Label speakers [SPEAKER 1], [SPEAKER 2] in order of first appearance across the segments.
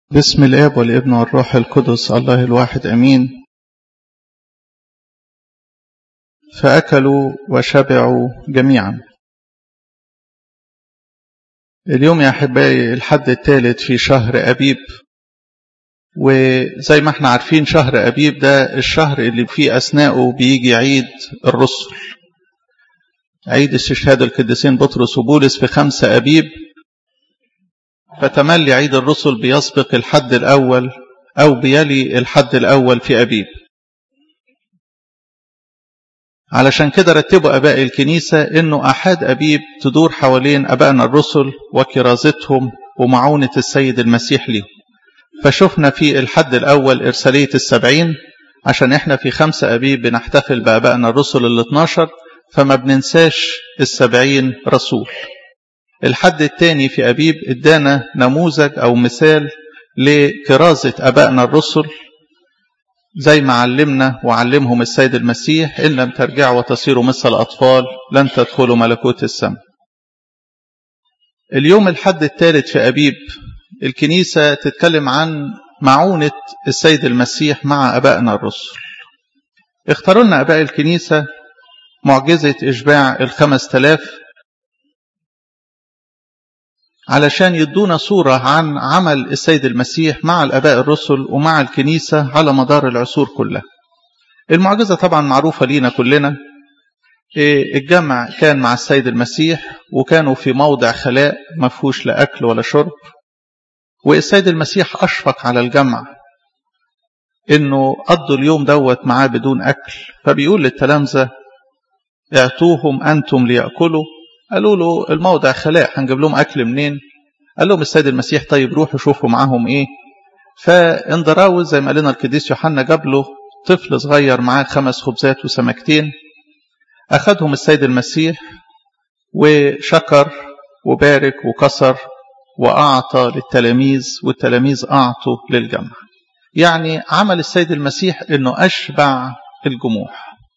[SPEAKER 1] بسم الاب والابن والروح القدس الله الواحد امين فاكلوا وشبعوا جميعا اليوم يا احبائي الحد الثالث في شهر ابيب وزي ما احنا عارفين شهر ابيب ده الشهر اللي فيه اثناءه بيجي عيد الرسل عيد استشهاد القديسين بطرس وبولس في خمسة ابيب فتملي عيد الرسل بيسبق الحد الأول أو بيلي الحد الأول في أبيب علشان كده رتبوا أباء الكنيسة إنه أحد أبيب تدور حوالين أبائنا الرسل وكرازتهم ومعونة السيد المسيح لهم فشفنا في الحد الأول إرسالية السبعين عشان إحنا في خمسة أبيب بنحتفل بأبائنا الرسل ال 12 فما بننساش السبعين رسول الحد الثاني في أبيب ادانا نموذج أو مثال لكرازة أبائنا الرسل زي ما علمنا وعلمهم السيد المسيح إن لم ترجعوا وتصيروا مثل الأطفال لن تدخلوا ملكوت السماء اليوم الحد الثالث في أبيب الكنيسة تتكلم عن معونة السيد المسيح مع أبائنا الرسل اختاروا لنا أباء الكنيسة معجزة إشباع الخمس تلاف علشان يدونا صورة عن عمل السيد المسيح مع الأباء الرسل ومع الكنيسة على مدار العصور كلها المعجزة طبعا معروفة لينا كلنا الجمع كان مع السيد المسيح وكانوا في موضع خلاء ما فيهوش لا أكل ولا شرب والسيد المسيح أشفق على الجمع إنه قضوا اليوم دوت معاه بدون أكل فبيقول للتلامذة اعطوهم أنتم ليأكلوا قالوا له الموضع خلاء هنجيب لهم أكل منين قال لهم السيد المسيح طيب روحوا شوفوا معاهم إيه فاندراوز زي ما قال لنا القديس يوحنا جاب له طفل صغير معاه خمس خبزات وسمكتين أخذهم السيد المسيح وشكر وبارك وكسر وأعطى للتلاميذ والتلاميذ أعطوا للجمع يعني عمل السيد المسيح أنه أشبع الجموع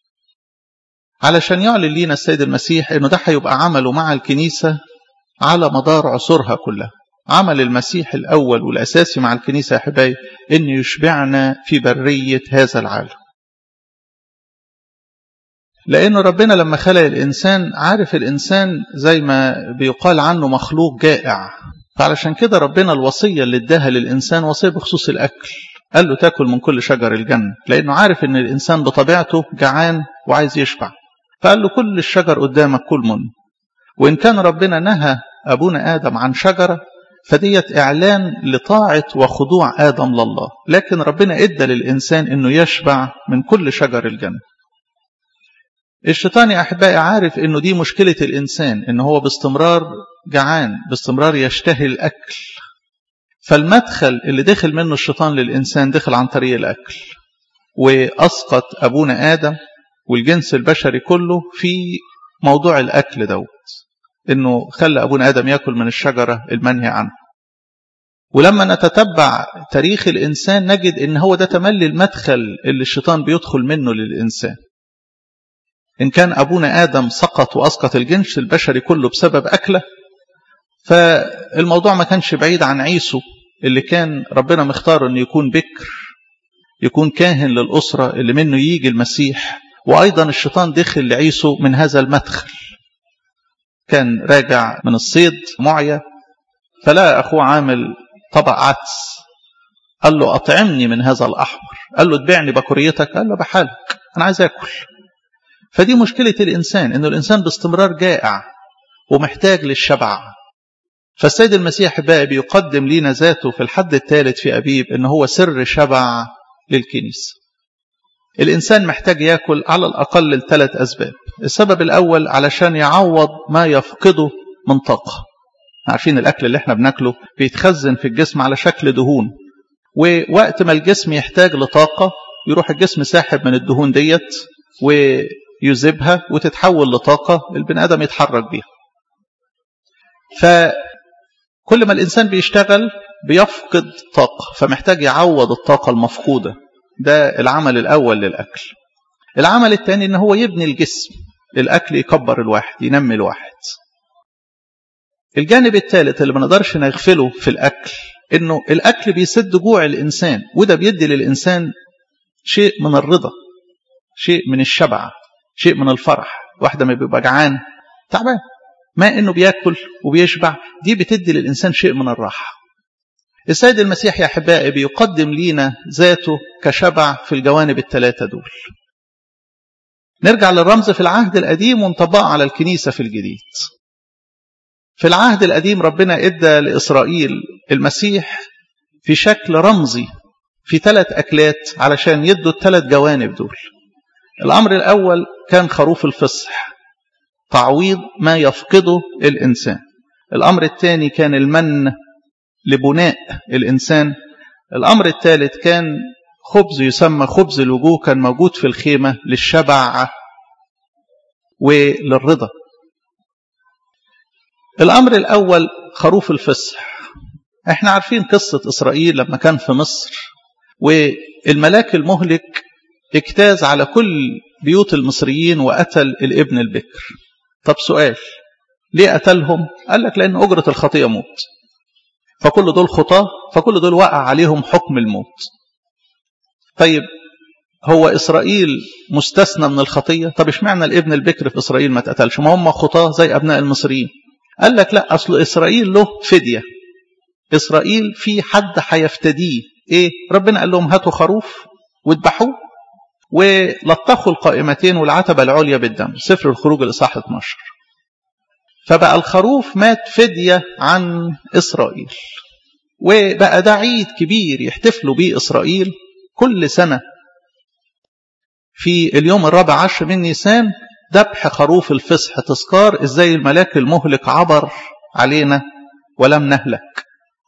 [SPEAKER 1] علشان يعلن لينا السيد المسيح انه ده هيبقى عمله مع الكنيسة على مدار عصورها كلها عمل المسيح الأول والأساسي مع الكنيسة يا حبايبي أن يشبعنا في برية هذا العالم لأن ربنا لما خلق الإنسان عارف الإنسان زي ما بيقال عنه مخلوق جائع فعلشان كده ربنا الوصية اللي اداها للإنسان وصية بخصوص الأكل قال له تاكل من كل شجر الجنة لأنه عارف أن الإنسان بطبيعته جعان وعايز يشبع فقال له كل الشجر قدامك كل منه وإن كان ربنا نهى أبونا آدم عن شجرة فديت إعلان لطاعة وخضوع آدم لله لكن ربنا إدى للإنسان أنه يشبع من كل شجر الجنة الشيطان يا أحبائي عارف أنه دي مشكلة الإنسان أنه هو باستمرار جعان باستمرار يشتهي الأكل فالمدخل اللي دخل منه الشيطان للإنسان دخل عن طريق الأكل وأسقط أبونا آدم والجنس البشري كله في موضوع الأكل دوت إنه خلى أبونا آدم يأكل من الشجرة المنهي عنه ولما نتتبع تاريخ الإنسان نجد إن هو ده تملي المدخل اللي الشيطان بيدخل منه للإنسان إن كان أبونا آدم سقط وأسقط الجنس البشري كله بسبب أكله فالموضوع ما كانش بعيد عن عيسو اللي كان ربنا مختار أنه يكون بكر يكون كاهن للأسرة اللي منه يجي المسيح وأيضا الشيطان دخل لعيسو من هذا المدخل كان راجع من الصيد معيا فلا أخوه عامل طبق عدس قال له أطعمني من هذا الأحمر قال له تبيعني بكوريتك قال له بحالك أنا عايز أكل فدي مشكلة الإنسان إنه الإنسان باستمرار جائع ومحتاج للشبع فالسيد المسيح بقى بيقدم لنا ذاته في الحد الثالث في أبيب إن هو سر شبع للكنيسة الإنسان محتاج يأكل على الأقل لثلاث أسباب السبب الأول علشان يعوض ما يفقده من طاقة عارفين الأكل اللي احنا بناكله بيتخزن في الجسم على شكل دهون ووقت ما الجسم يحتاج لطاقة يروح الجسم ساحب من الدهون ديت ويذيبها وتتحول لطاقة البني آدم يتحرك بيها فكل ما الإنسان بيشتغل بيفقد طاقة فمحتاج يعوض الطاقة المفقودة ده العمل الأول للأكل العمل الثاني إن هو يبني الجسم الأكل يكبر الواحد ينمي الواحد الجانب الثالث اللي ما نقدرش نغفله في الأكل إنه الأكل بيسد جوع الإنسان وده بيدي للإنسان شيء من الرضا شيء من الشبع شيء من الفرح واحدة ما بيبقى جعان تعبان ما إنه بياكل وبيشبع دي بتدي للإنسان شيء من الراحة السيد المسيح يا أحبائي بيقدم لينا ذاته كشبع في الجوانب الثلاثة دول نرجع للرمز في العهد القديم ونطبقه على الكنيسة في الجديد في العهد القديم ربنا ادى لإسرائيل المسيح في شكل رمزي في ثلاث أكلات علشان يدوا الثلاث جوانب دول الأمر الأول كان خروف الفصح تعويض ما يفقده الإنسان الأمر الثاني كان المن لبناء الإنسان الأمر الثالث كان خبز يسمى خبز الوجوه كان موجود في الخيمة للشبع وللرضا الأمر الأول خروف الفصح احنا عارفين قصة إسرائيل لما كان في مصر والملاك المهلك اجتاز على كل بيوت المصريين وقتل الابن البكر طب سؤال ليه قتلهم قال لك لأن أجرة الخطية موت فكل دول خطاة فكل دول وقع عليهم حكم الموت طيب هو إسرائيل مستثنى من الخطية طب اشمعنى الابن البكر في إسرائيل ما اتقتلش ما هم خطاة زي أبناء المصريين قال لك لا أصل إسرائيل له فدية إسرائيل في حد هيفتديه إيه ربنا قال لهم هاتوا خروف واذبحوه ولطخوا القائمتين والعتبة العليا بالدم سفر الخروج الإصحاح 12 فبقى الخروف مات فدية عن إسرائيل وبقى ده عيد كبير يحتفلوا به إسرائيل كل سنة في اليوم الرابع عشر من نيسان ذبح خروف الفصح تذكار ازاي الملاك المهلك عبر علينا ولم نهلك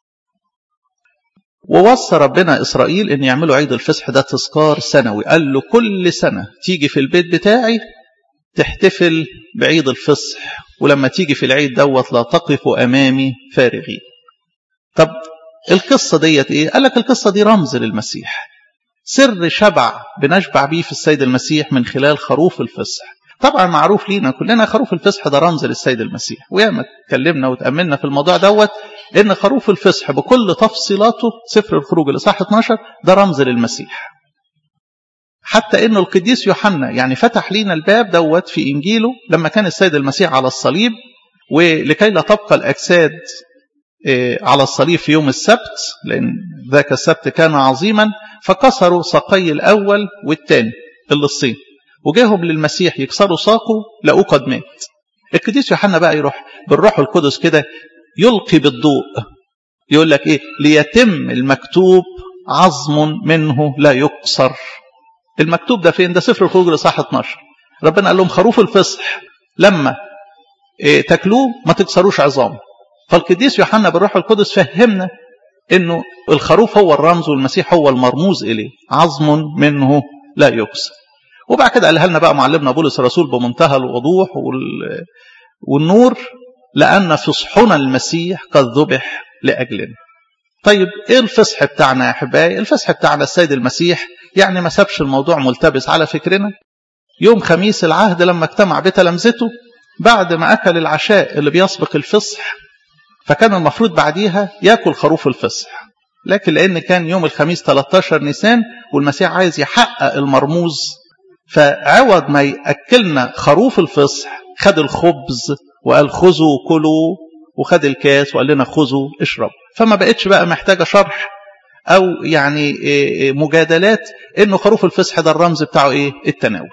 [SPEAKER 1] ووصى ربنا إسرائيل أن يعملوا عيد الفصح ده تذكار سنوي قال له كل سنة تيجي في البيت بتاعي تحتفل بعيد الفصح ولما تيجي في العيد دوت لا تقف أمامي فارغين طب القصة ديت إيه؟ قال لك القصة دي رمز للمسيح سر شبع بنشبع بيه في السيد المسيح من خلال خروف الفصح طبعا معروف لينا كلنا خروف الفصح ده رمز للسيد المسيح وياما اتكلمنا وتأملنا في الموضوع دوت ان خروف الفصح بكل تفصيلاته سفر الخروج الاصحاح 12 ده رمز للمسيح حتى انه القديس يوحنا يعني فتح لينا الباب دوت في انجيله لما كان السيد المسيح على الصليب ولكي لا تبقى الاجساد على الصليب في يوم السبت لان ذاك السبت كان عظيما فكسروا ساقي الاول والثاني اللصين وجاهم للمسيح يكسروا ساقه لقوه قد مات القديس يوحنا بقى يروح بالروح القدس كده يلقي بالضوء يقول لك ايه ليتم المكتوب عظم منه لا يكسر المكتوب ده فين ده سفر الخروج الاصحاح 12 ربنا قال لهم خروف الفصح لما إيه تاكلوه ما تكسروش عظامه فالقديس يوحنا بالروح القدس فهمنا انه الخروف هو الرمز والمسيح هو المرموز اليه عظم منه لا يكسر وبعد كده قالها لنا بقى معلمنا بولس الرسول بمنتهى الوضوح والنور لأن فصحنا المسيح قد ذبح لأجلنا طيب ايه الفصح بتاعنا يا احبائي الفصح بتاعنا السيد المسيح يعني ما سابش الموضوع ملتبس على فكرنا يوم خميس العهد لما اجتمع بتلامذته بعد ما اكل العشاء اللي بيسبق الفصح فكان المفروض بعديها ياكل خروف الفصح لكن لان كان يوم الخميس 13 نيسان والمسيح عايز يحقق المرموز فعوض ما ياكلنا خروف الفصح خد الخبز وقال خذوا كلوا وخد الكاس وقال لنا خذوا اشربوا فما بقتش بقى محتاجه شرح او يعني مجادلات انه خروف الفصح ده الرمز بتاعه ايه التناول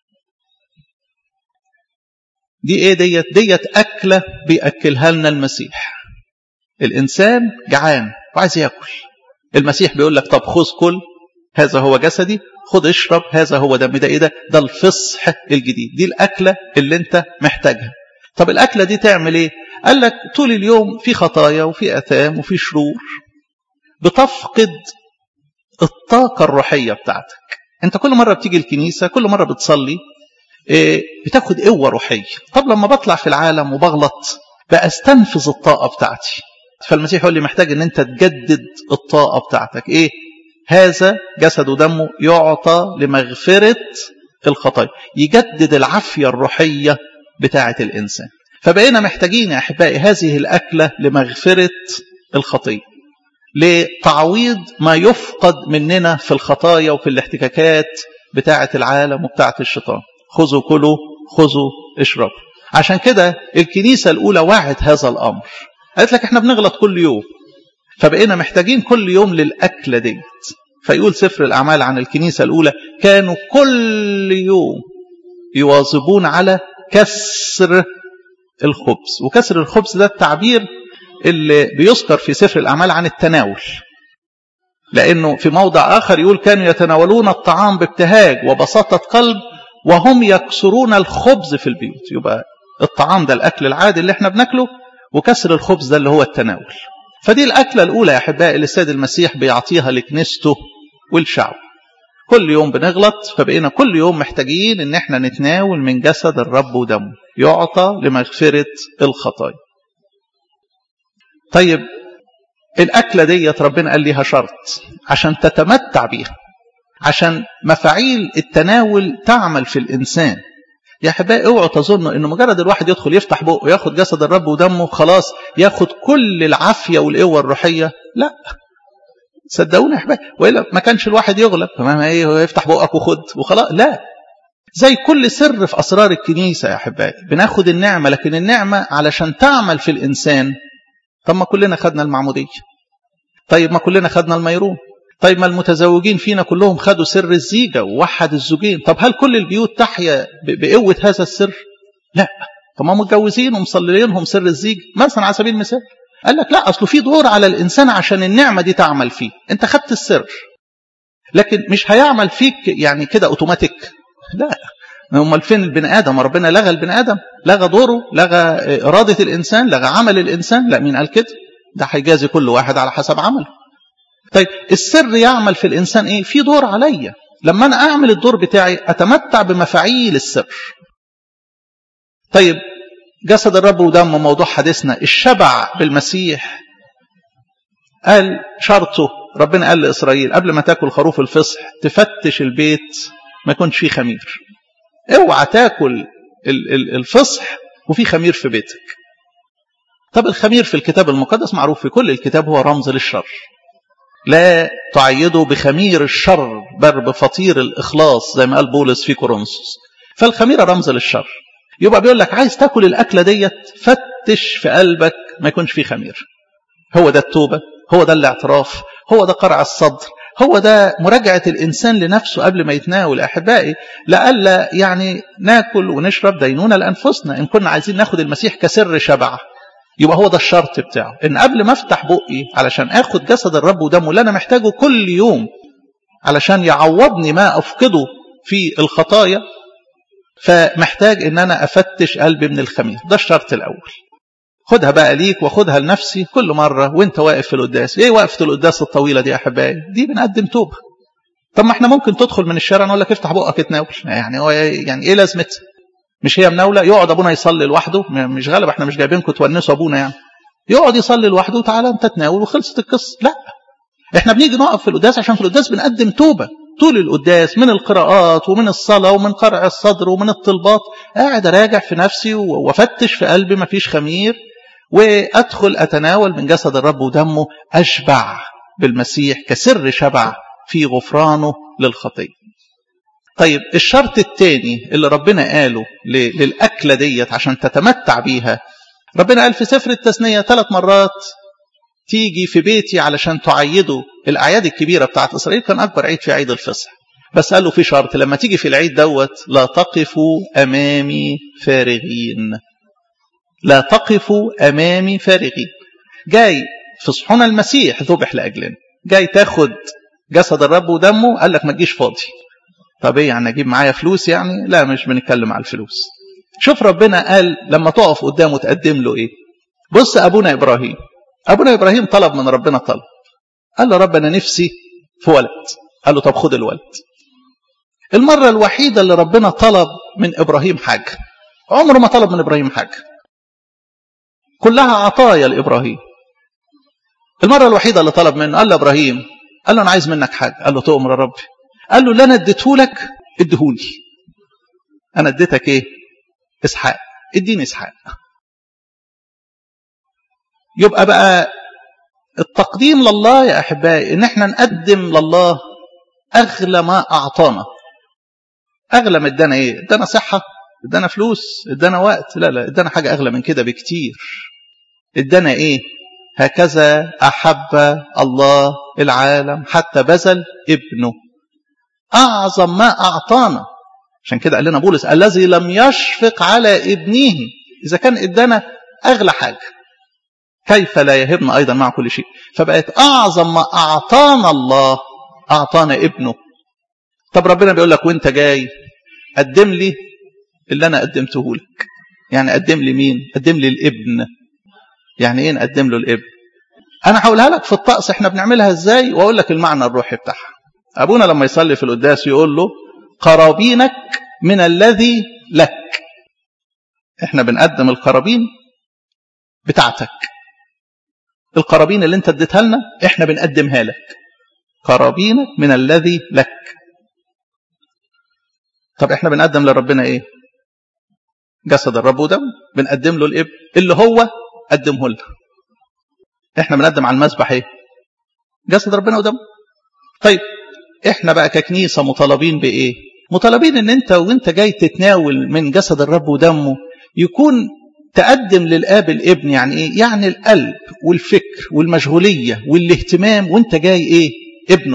[SPEAKER 1] دي ايه ديت ديت اكله بياكلها لنا المسيح الانسان جعان وعايز ياكل المسيح بيقول لك طب خذ كل هذا هو جسدي خد اشرب هذا هو دم ده ايه ده ده الفصح الجديد دي الاكله اللي انت محتاجها طب الاكله دي تعمل ايه قال لك طول اليوم في خطايا وفي اثام وفي شرور بتفقد الطاقه الروحيه بتاعتك انت كل مره بتيجي الكنيسه كل مره بتصلي بتاخد قوه روحيه طب لما بطلع في العالم وبغلط بستنفذ الطاقه بتاعتي فالمسيح يقول لي محتاج ان انت تجدد الطاقه بتاعتك ايه هذا جسد ودمه يعطى لمغفره الخطايا يجدد العافيه الروحيه بتاعه الانسان فبقينا محتاجين يا أحبائي هذه الأكلة لمغفرة الخطية لتعويض ما يفقد مننا في الخطايا وفي الاحتكاكات بتاعة العالم وبتاعة الشيطان خذوا كلوا خذوا اشربوا عشان كده الكنيسة الأولى وعت هذا الأمر قالت لك احنا بنغلط كل يوم فبقينا محتاجين كل يوم للأكلة ديت فيقول سفر الأعمال عن الكنيسة الأولى كانوا كل يوم يواظبون على كسر الخبز وكسر الخبز ده التعبير اللي بيذكر في سفر الأعمال عن التناول لأنه في موضع آخر يقول كانوا يتناولون الطعام بابتهاج وبساطة قلب وهم يكسرون الخبز في البيوت يبقى الطعام ده الأكل العادي اللي احنا بناكله وكسر الخبز ده اللي هو التناول فدي الأكلة الأولى يا أحبائي اللي السيد المسيح بيعطيها لكنيسته والشعب كل يوم بنغلط فبقينا كل يوم محتاجين ان احنا نتناول من جسد الرب ودمه يعطى لمغفرة الخطايا طيب الأكلة ديت ربنا قال ليها شرط عشان تتمتع بيها عشان مفاعيل التناول تعمل في الإنسان يا أحبائي اوعوا تظنوا إنه مجرد الواحد يدخل يفتح بقه وياخد جسد الرب ودمه خلاص ياخد كل العافية والقوة الروحية لا صدقوني يا أحبائي وإلا ما كانش الواحد يغلب تمام إيه يفتح بقك وخد وخلاص لا زي كل سر في أسرار الكنيسة يا أحبائي بناخد النعمة لكن النعمة علشان تعمل في الإنسان طب ما كلنا خدنا المعمودية طيب ما كلنا خدنا الميرون طيب ما المتزوجين فينا كلهم خدوا سر الزيجة ووحد الزوجين طب هل كل البيوت تحيا بقوة هذا السر لا طب ما متجوزين ومصليينهم سر الزيج مثلا على سبيل المثال قال لك لا أصله في دور على الإنسان عشان النعمة دي تعمل فيه أنت خدت السر لكن مش هيعمل فيك يعني كده أوتوماتيك لا امال فين البني ادم ربنا لغى البني ادم لغى دوره لغى اراده الانسان لغى عمل الانسان لا مين قال كده ده هيجازي كل واحد على حسب عمله طيب السر يعمل في الانسان ايه في دور عليا لما انا اعمل الدور بتاعي اتمتع بمفاعيل السر طيب جسد الرب ودمه موضوع حديثنا الشبع بالمسيح قال شرطه ربنا قال لاسرائيل قبل ما تاكل خروف الفصح تفتش البيت ما يكونش فيه خمير اوعى تاكل الفصح وفي خمير في بيتك طب الخمير في الكتاب المقدس معروف في كل الكتاب هو رمز للشر لا تعيده بخمير الشر بل بفطير الإخلاص زي ما قال بولس في كورنثوس فالخميرة رمز للشر يبقى بيقول لك عايز تاكل الأكلة ديت فتش في قلبك ما يكونش فيه خمير هو ده التوبة هو ده الاعتراف هو ده قرع الصدر هو ده مراجعة الإنسان لنفسه قبل ما يتناول أحبائي لألا يعني ناكل ونشرب دينونة لأنفسنا إن كنا عايزين ناخد المسيح كسر شبع يبقى هو ده الشرط بتاعه إن قبل ما أفتح بقي علشان آخد جسد الرب ودمه اللي أنا محتاجه كل يوم علشان يعوضني ما أفقده في الخطايا فمحتاج إن أنا أفتش قلبي من الخمير ده الشرط الأول خدها بقى ليك وخدها لنفسي كل مرة وانت واقف في القداس ايه وقفة القداس الطويلة دي يا احبائي دي بنقدم توبة طب ما احنا ممكن تدخل من الشارع نقول لك افتح بقك اتناول يعني هو يعني ايه لازمتها مش هي مناولة يقعد ابونا يصلي لوحده مش غالب احنا مش جايبينكم تونسوا ابونا يعني يقعد يصلي لوحده وتعالى انت تناول وخلصت القصة لا احنا بنيجي نقف في القداس عشان في القداس بنقدم توبة طول القداس من القراءات ومن الصلاة ومن قرع الصدر ومن الطلبات قاعد اراجع في نفسي وافتش في قلبي مفيش خمير وأدخل أتناول من جسد الرب ودمه أشبع بالمسيح كسر شبع في غفرانه للخطية طيب الشرط الثاني اللي ربنا قاله للأكلة ديت عشان تتمتع بيها ربنا قال في سفر التثنية ثلاث مرات تيجي في بيتي علشان تعيدوا الأعياد الكبيرة بتاعت إسرائيل كان أكبر عيد في عيد الفصح بس قال له في شرط لما تيجي في العيد دوت لا تقفوا أمامي فارغين لا تقفوا أمامي فارغين جاي في صحون المسيح ذبح لأجلنا جاي تاخد جسد الرب ودمه قال لك ما تجيش فاضي طب ايه يعني اجيب معايا فلوس يعني لا مش بنتكلم على الفلوس شوف ربنا قال لما تقف قدامه تقدم له ايه بص ابونا ابراهيم ابونا ابراهيم طلب من ربنا طلب قال له رب انا نفسي في ولد قال له طب خد الولد المره الوحيده اللي ربنا طلب من ابراهيم حاجه عمره ما طلب من ابراهيم حاجه كلها عطايا لابراهيم المره الوحيده اللي طلب منه قال له ابراهيم قال له انا عايز منك حاجه قال له تؤمر يا ربي قال له اللي انا اديته لك اديهولي انا اديتك ايه اسحاق اديني اسحاق يبقى بقى التقديم لله يا أحبائي إن احنا نقدم لله أغلى ما أعطانا أغلى ما ادانا إيه ادانا صحة ادانا فلوس ادانا وقت لا لا ادانا حاجة أغلى من كده بكتير ادانا إيه هكذا أحب الله العالم حتى بذل ابنه أعظم ما أعطانا عشان كده قال لنا بولس الذي لم يشفق على ابنه إذا كان ادانا أغلى حاجة كيف لا يهبنا أيضا مع كل شيء فبقت أعظم ما أعطانا الله أعطانا ابنه طب ربنا بيقول لك وانت جاي قدم لي اللي أنا قدمته لك يعني قدم لي مين قدم لي الابن يعني ايه نقدم له الابن انا هقولها لك في الطقس احنا بنعملها ازاي واقول لك المعنى الروحي بتاعها ابونا لما يصلي في القداس يقول له قرابينك من الذي لك احنا بنقدم القرابين بتاعتك القرابين اللي انت اديتها لنا احنا بنقدمها لك قرابينك من الذي لك طب احنا بنقدم لربنا ايه جسد الرب ودم بنقدم له الابن اللي هو قدمه لنا احنا بنقدم على المذبح ايه جسد ربنا ودم طيب احنا بقى ككنيسه مطالبين بايه مطالبين ان انت وانت جاي تتناول من جسد الرب ودمه يكون تقدم للاب الابن يعني ايه يعني القلب والفكر والمشغوليه والاهتمام وانت جاي ايه ابنه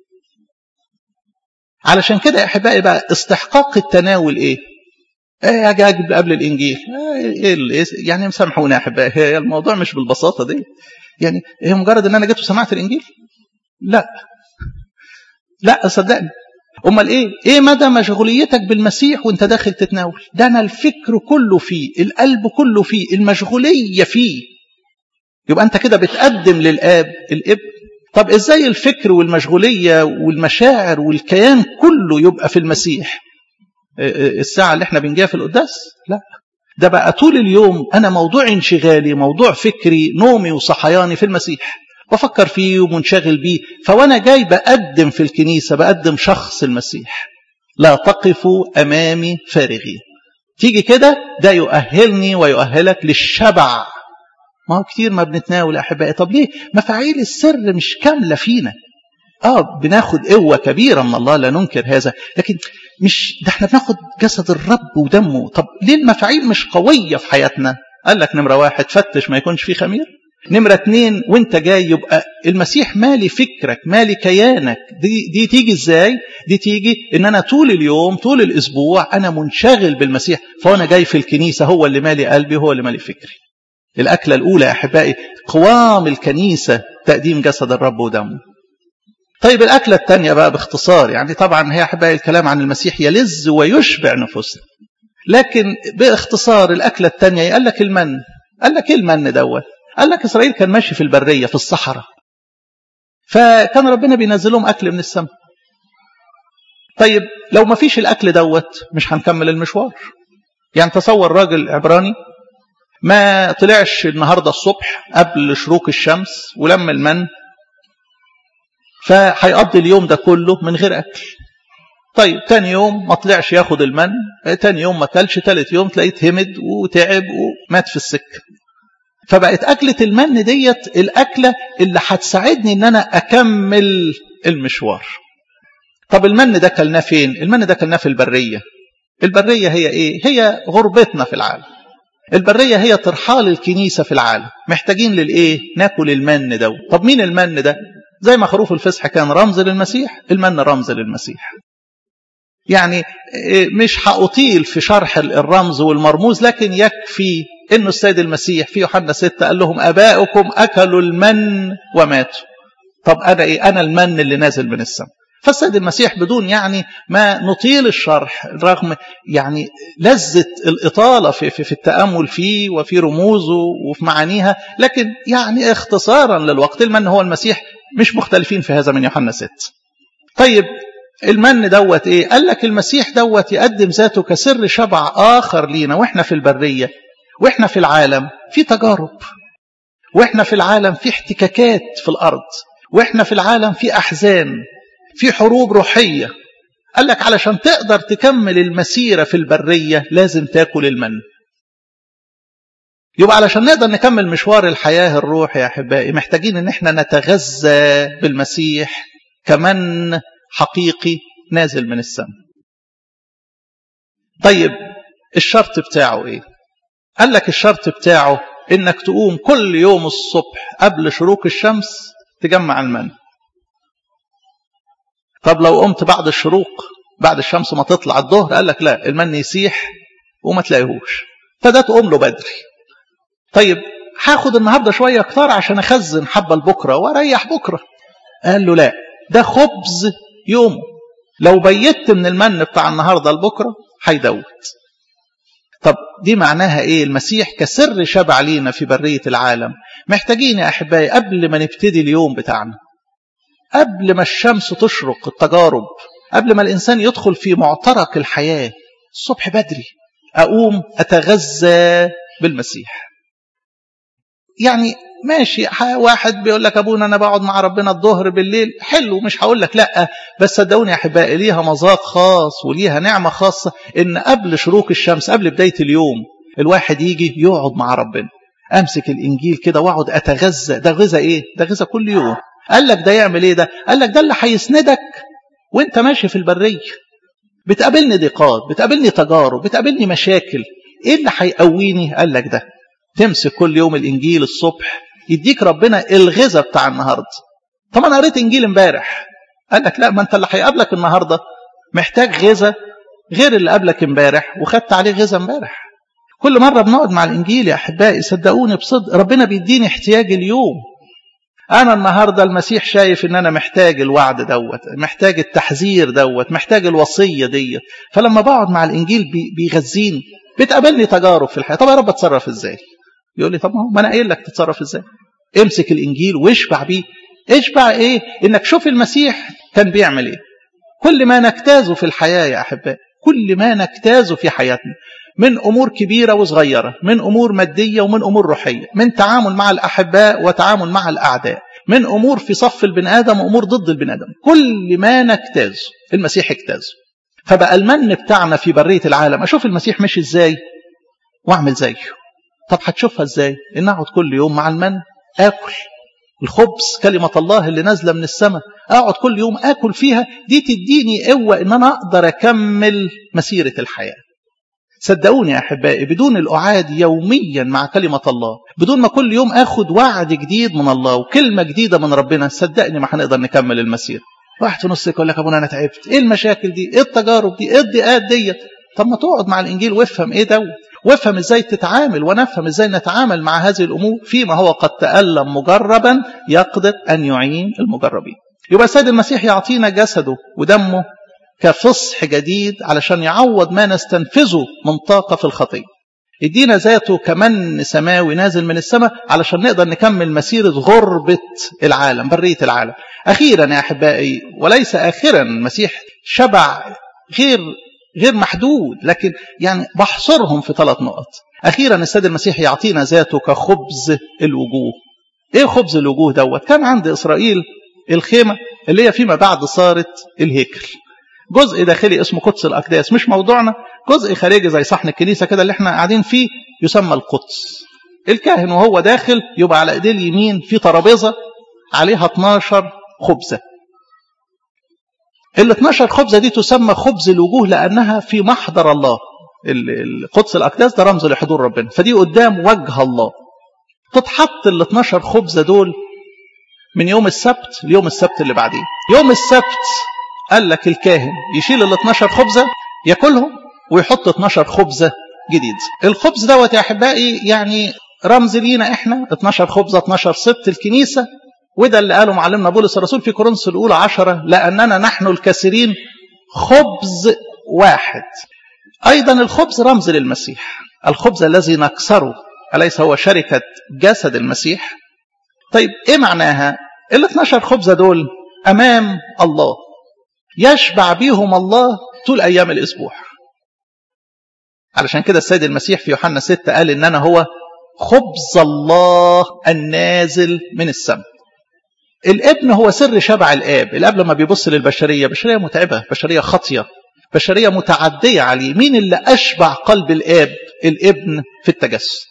[SPEAKER 1] علشان كده يا احبائي بقى استحقاق التناول ايه ايه اجي اجيب قبل الانجيل ايه يعني مسامحونا يا احبائي الموضوع مش بالبساطه دي يعني هي مجرد ان انا جيت وسمعت الانجيل لا لا صدقني امال ايه ايه مدى مشغوليتك بالمسيح وانت داخل تتناول ده انا الفكر كله فيه القلب كله فيه المشغوليه فيه يبقى انت كده بتقدم للاب الابن طب ازاي الفكر والمشغوليه والمشاعر والكيان كله يبقى في المسيح الساعه اللي احنا بنجيها في القداس لا ده بقى طول اليوم انا موضوع انشغالي موضوع فكري نومي وصحياني في المسيح بفكر فيه ومنشغل بيه فوانا جاي بقدم في الكنيسة بقدم شخص المسيح لا تقفوا أمامي فارغين تيجي كده ده يؤهلني ويؤهلك للشبع ما هو كتير ما بنتناول أحبائي طب ليه مفاعيل السر مش كاملة فينا اه بناخد قوة كبيرة من الله لا ننكر هذا لكن مش ده احنا بناخد جسد الرب ودمه طب ليه المفاعيل مش قوية في حياتنا قال لك نمرة واحد فتش ما يكونش فيه خمير نمرة اتنين وانت جاي يبقى المسيح مالي فكرك مالي كيانك دي, دي تيجي ازاي دي تيجي ان انا طول اليوم طول الاسبوع انا منشغل بالمسيح فانا جاي في الكنيسة هو اللي مالي قلبي هو اللي مالي فكري الاكلة الاولى يا احبائي قوام الكنيسة تقديم جسد الرب ودمه طيب الأكلة الثانية بقى باختصار يعني طبعا هي أحبائي الكلام عن المسيح يلذ ويشبع نفوسنا لكن باختصار الأكلة الثانية قال لك المن قال لك إيه المن دوت قال لك إسرائيل كان ماشي في البرية في الصحراء فكان ربنا بينزل لهم أكل من السماء طيب لو ما فيش الأكل دوت مش هنكمل المشوار يعني تصور راجل عبراني ما طلعش النهاردة الصبح قبل شروق الشمس ولما المن فهيقضي اليوم ده كله من غير أكل طيب تاني يوم ما طلعش ياخد المن تاني يوم ما كلش تالت يوم تلاقيه اتهمد وتعب ومات في السكة فبقت أكلة المن ديت الأكلة اللي هتساعدني إن أنا أكمل المشوار طب المن ده كلناه فين المن ده كلناه في البرية البرية هي إيه هي غربتنا في العالم البرية هي ترحال الكنيسة في العالم محتاجين للإيه ناكل المن ده طب مين المن ده زي ما خروف الفسح كان رمز للمسيح المن رمز للمسيح يعني مش هأطيل في شرح الرمز والمرموز لكن يكفي انه السيد المسيح في يوحنا 6 قال لهم اباؤكم اكلوا المن وماتوا طب انا ايه انا المن اللي نازل من السماء فالسيد المسيح بدون يعني ما نطيل الشرح رغم يعني لذة الإطالة في, في, في التأمل فيه وفي رموزه وفي معانيها لكن يعني اختصارا للوقت المن هو المسيح مش مختلفين في هذا من يوحنا 6 طيب المن دوت ايه قال لك المسيح دوت يقدم ذاته كسر شبع آخر لينا واحنا في البرية واحنا في العالم في تجارب واحنا في العالم في احتكاكات في الأرض واحنا في العالم في أحزان في حروب روحية قال لك علشان تقدر تكمل المسيرة في البرية لازم تاكل المن يبقى علشان نقدر نكمل مشوار الحياة الروحي يا أحبائي محتاجين إن احنا نتغذى بالمسيح كمن حقيقي نازل من السماء طيب الشرط بتاعه ايه قال لك الشرط بتاعه انك تقوم كل يوم الصبح قبل شروق الشمس تجمع المن طب لو قمت بعد الشروق بعد الشمس ما تطلع الظهر قال لك لا المن يسيح وما تلاقيهوش فده تقوم له بدري طيب هاخد النهارده شويه كتار عشان اخزن حبه لبكره واريح بكره قال له لا ده خبز يومه لو بيت من المن بتاع النهارده لبكره هيدوت طب دي معناها ايه المسيح كسر شبع لينا في بريه العالم محتاجين يا احبائي قبل ما نبتدي اليوم بتاعنا قبل ما الشمس تشرق التجارب قبل ما الانسان يدخل في معترك الحياه الصبح بدري اقوم اتغذى بالمسيح يعني ماشي واحد بيقول لك ابونا انا بقعد مع ربنا الظهر بالليل حلو مش هقول لك لا بس صدقوني يا احبائي ليها مذاق خاص وليها نعمه خاصه ان قبل شروق الشمس قبل بدايه اليوم الواحد يجي يقعد مع ربنا امسك الانجيل كده واقعد اتغذى ده غذا ايه ده غذا كل يوم قال لك ده يعمل ايه ده قال لك ده اللي هيسندك وانت ماشي في البريه بتقابلني ضيقات بتقابلني تجارب بتقابلني مشاكل ايه اللي هيقويني قال لك ده تمسك كل يوم الانجيل الصبح يديك ربنا الغذاء بتاع النهارده طب انا قريت انجيل امبارح قال لك لا ما انت اللي هيقابلك النهارده محتاج غذاء غير اللي قابلك امبارح وخدت عليه غذاء امبارح كل مره بنقعد مع الانجيل يا احبائي صدقوني بصدق ربنا بيديني احتياج اليوم انا النهارده المسيح شايف ان انا محتاج الوعد دوت محتاج التحذير دوت محتاج الوصيه ديت فلما بقعد مع الانجيل بيغذيني بتقابلني تجارب في الحياه طب يا رب اتصرف ازاي يقول لي طب ما انا قايل لك تتصرف ازاي امسك الانجيل واشبع بيه اشبع ايه انك شوف المسيح كان بيعمل ايه كل ما نجتازه في الحياه يا احبائي كل ما نجتازه في حياتنا من امور كبيره وصغيره من امور ماديه ومن امور روحيه من تعامل مع الاحباء وتعامل مع الاعداء من امور في صف البني ادم وامور ضد البني ادم كل ما نجتازه المسيح اجتازه فبقى المن بتاعنا في بريه العالم اشوف المسيح ماشي ازاي واعمل زيه طب هتشوفها ازاي ان اقعد كل يوم مع المن اكل الخبز كلمة الله اللي نازلة من السماء اقعد كل يوم اكل فيها دي تديني قوة ان انا اقدر اكمل مسيرة الحياة صدقوني يا احبائي بدون الاعاد يوميا مع كلمة الله بدون ما كل يوم اخد وعد جديد من الله وكلمة جديدة من ربنا صدقني ما هنقدر نكمل المسير واحد في نص يقول لك ابونا انا تعبت ايه المشاكل دي ايه التجارب دي ايه الضيقات ديت طب ما تقعد مع الانجيل وافهم ايه دوت وافهم ازاي تتعامل ونفهم ازاي نتعامل مع هذه الامور فيما هو قد تألم مجربا يقدر ان يعين المجربين يبقى السيد المسيح يعطينا جسده ودمه كفصح جديد علشان يعوض ما نستنفذه من طاقة في الخطية ادينا ذاته كمن سماوي نازل من السماء علشان نقدر نكمل مسيرة غربة العالم برية العالم أخيرا يا أحبائي وليس آخرا المسيح شبع غير غير محدود لكن يعني بحصرهم في ثلاث نقط أخيرا السيد المسيح يعطينا ذاته كخبز الوجوه إيه خبز الوجوه دوت كان عند إسرائيل الخيمة اللي هي فيما بعد صارت الهيكل جزء داخلي اسمه قدس الأقداس مش موضوعنا جزء خارجي زي صحن الكنيسة كده اللي احنا قاعدين فيه يسمى القدس الكاهن وهو داخل يبقى على ايديه اليمين في ترابيزة عليها 12 خبزة ال 12 خبزة دي تسمى خبز الوجوه لأنها في محضر الله القدس الأقداس ده رمز لحضور ربنا فدي قدام وجه الله تتحط ال 12 خبزة دول من يوم السبت ليوم السبت اللي بعديه يوم السبت قال لك الكاهن يشيل ال 12 خبزة ياكلهم ويحط 12 خبزة جديد الخبز دوت يا أحبائي يعني رمز لينا احنا 12 خبزة 12 سبت الكنيسة وده اللي قاله معلمنا بولس الرسول في كورنثوس الأولى عشرة لأننا نحن الكثيرين خبز واحد أيضا الخبز رمز للمسيح الخبز الذي نكسره أليس هو شركة جسد المسيح طيب إيه معناها ال 12 خبزة دول أمام الله يشبع بيهم الله طول أيام الأسبوع علشان كده السيد المسيح في يوحنا 6 قال إن أنا هو خبز الله النازل من السماء الابن هو سر شبع الاب الاب لما بيبص للبشريه بشريه متعبه بشريه خاطيه بشريه متعديه عليه مين اللي اشبع قلب الاب الابن في التجسد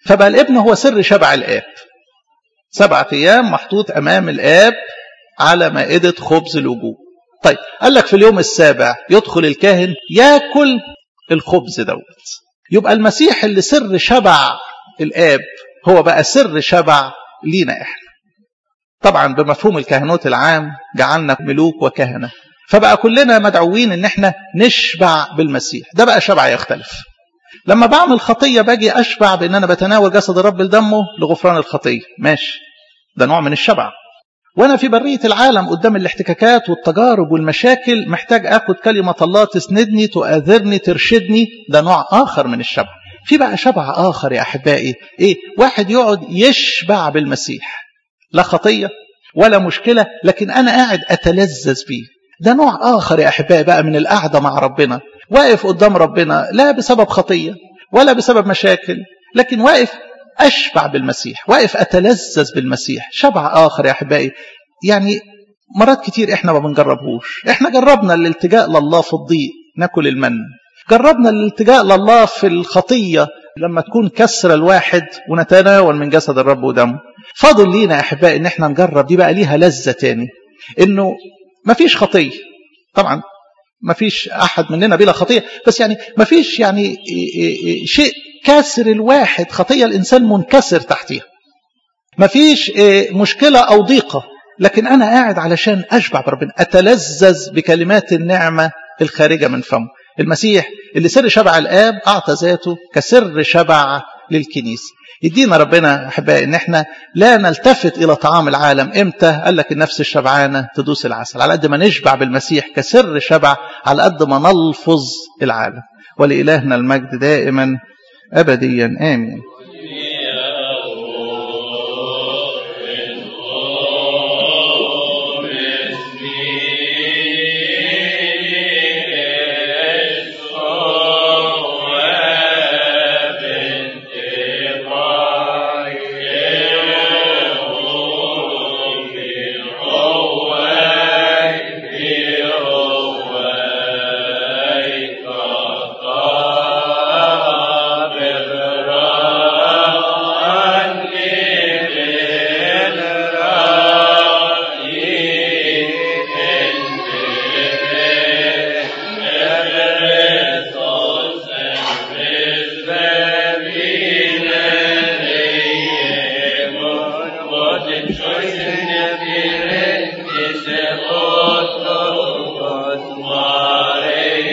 [SPEAKER 1] فبقى الابن هو سر شبع الآب سبعة أيام محطوط أمام الآب على مائدة خبز الوجوه طيب قال لك في اليوم السابع يدخل الكاهن ياكل الخبز دوت يبقى المسيح اللي سر شبع الآب هو بقى سر شبع لينا إحنا طبعا بمفهوم الكهنوت العام جعلنا ملوك وكهنة فبقى كلنا مدعوين ان احنا نشبع بالمسيح ده بقى شبع يختلف لما بعمل خطية باجي أشبع بأن أنا بتناول جسد الرب لدمه لغفران الخطية ماشي ده نوع من الشبع وأنا في برية العالم قدام الاحتكاكات والتجارب والمشاكل محتاج أخد كلمة الله تسندني تؤذرني ترشدني ده نوع آخر من الشبع في بقى شبع آخر يا أحبائي إيه واحد يقعد يشبع بالمسيح لا خطية ولا مشكلة لكن أنا قاعد أتلذذ بيه ده نوع آخر يا أحبائي بقى من القعدة مع ربنا واقف قدام ربنا لا بسبب خطية ولا بسبب مشاكل لكن واقف أشبع بالمسيح واقف أتلذذ بالمسيح شبع آخر يا أحبائي يعني مرات كتير إحنا ما بنجربهوش إحنا جربنا الالتجاء لله في الضيق ناكل المن جربنا الالتجاء لله في الخطية لما تكون كسر الواحد ونتناول من جسد الرب ودمه فاضل لينا يا أحبائي إن إحنا نجرب دي بقى ليها لذة تاني إنه مفيش خطية طبعا ما فيش أحد مننا بلا خطية بس يعني ما فيش يعني شيء كاسر الواحد خطية الإنسان منكسر تحتها ما فيش مشكلة أو ضيقة لكن أنا قاعد علشان أشبع بربنا أتلذذ بكلمات النعمة الخارجة من فمه المسيح اللي سر شبع الآب أعطى ذاته كسر شبع للكنيسة يدينا ربنا أحبائي إن إحنا لا نلتفت إلى طعام العالم إمتى قال لك النفس الشبعانة تدوس العسل على قد ما نشبع بالمسيح كسر شبع على قد ما نلفظ العالم ولإلهنا المجد دائما أبديا آمين